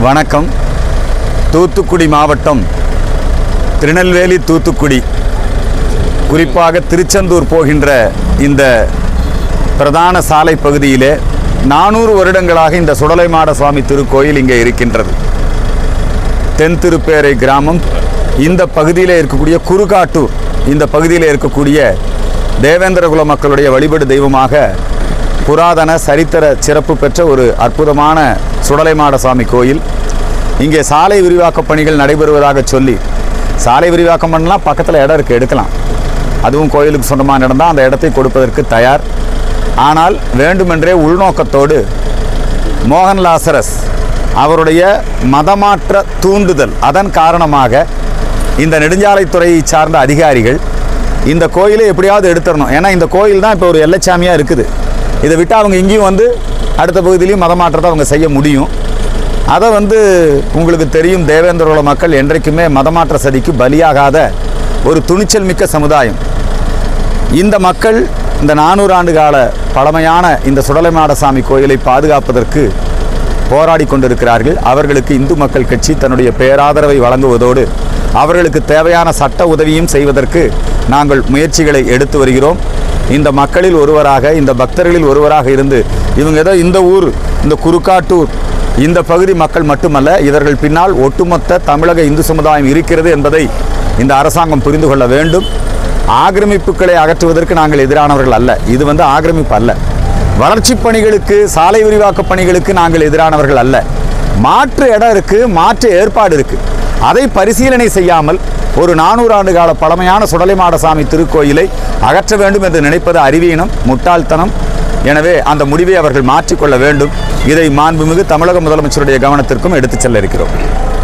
வணக்கம் தூத்துக்குடி மாவட்டம் திருநெல்வேலி தூத்துக்குடி குறிப்பாக திருச்செந்தூர் போகின்ற இந்த பிரதான சாலை பகுதியிலே நானூறு வருடங்களாக இந்த சுடலைமாட சுவாமி திருக்கோயில் இங்கே இருக்கின்றது தென் திருப்பேரை கிராமம் இந்த பகுதியில் இருக்கக்கூடிய குறுகாட்டூர் இந்த பகுதியில் இருக்கக்கூடிய தேவேந்திரகுல மக்களுடைய வழிபாடு தெய்வமாக புராதன சரித்திர சிறப்பு பெற்ற ஒரு அற்புதமான சுடலைமாட சுவாமி கோயில் இங்கே சாலை விரிவாக்க பணிகள் நடைபெறுவதாக சொல்லி சாலை விரிவாக்கம் பண்ணலாம் பக்கத்தில் இடம் இருக்குது எடுக்கலாம் அதுவும் கோயிலுக்கு சொந்தமான இடம் தான் அந்த இடத்தை கொடுப்பதற்கு தயார் ஆனால் வேண்டுமென்றே உள்நோக்கத்தோடு மோகன் லாசரஸ் அவருடைய மதமாற்ற தூண்டுதல் அதன் காரணமாக இந்த நெடுஞ்சாலைத்துறையை சார்ந்த அதிகாரிகள் இந்த கோயிலை எப்படியாவது எடுத்துடணும் ஏன்னா இந்த கோயில் தான் இப்போ ஒரு எல்லைச்சாமியாக இருக்குது இதை விட்டு அவங்க இங்கேயும் வந்து அடுத்த பகுதியிலையும் மதமாற்றத்தை அவங்க செய்ய முடியும் அதை வந்து உங்களுக்கு தெரியும் தேவேந்திரோல மக்கள் என்றைக்குமே மதமாற்ற சதிக்கு பலியாகாத ஒரு துணிச்சல் மிக்க சமுதாயம் இந்த மக்கள் இந்த நானூறு ஆண்டு கால பழமையான இந்த சுடலைமாடசாமி கோயிலை பாதுகாப்பதற்கு போராடி கொண்டிருக்கிறார்கள் அவர்களுக்கு இந்து மக்கள் கட்சி தன்னுடைய பேராதரவை வழங்குவதோடு அவர்களுக்கு தேவையான சட்ட உதவியும் செய்வதற்கு நாங்கள் முயற்சிகளை எடுத்து வருகிறோம் இந்த மக்களில் ஒருவராக இந்த பக்தர்களில் ஒருவராக இருந்து இவங்க ஏதோ இந்த ஊர் இந்த குறுக்காட்டூர் இந்த பகுதி மக்கள் மட்டுமல்ல இவர்கள் பின்னால் ஒட்டுமொத்த தமிழக இந்து சமுதாயம் இருக்கிறது என்பதை இந்த அரசாங்கம் புரிந்து கொள்ள வேண்டும் ஆக்கிரமிப்புகளை அகற்றுவதற்கு நாங்கள் எதிரானவர்கள் அல்ல இது வந்து ஆக்கிரமிப்பு அல்ல வளர்ச்சிப் பணிகளுக்கு சாலை விரிவாக்க பணிகளுக்கு நாங்கள் எதிரானவர்கள் அல்ல மாற்று இடம் இருக்கு மாற்று ஏற்பாடு இருக்கு அதை பரிசீலனை செய்யாமல் ஒரு நானூறு ஆண்டு கால பழமையான சுடலைமாடசாமி திருக்கோயிலை அகற்ற வேண்டும் என்று நினைப்பது அறிவீனம் முட்டாள்தனம் எனவே அந்த முடிவை அவர்கள் மாற்றிக்கொள்ள வேண்டும் இதை மாண்புமிகு தமிழக முதலமைச்சருடைய கவனத்திற்கும் எடுத்துச் செல்ல இருக்கிறோம்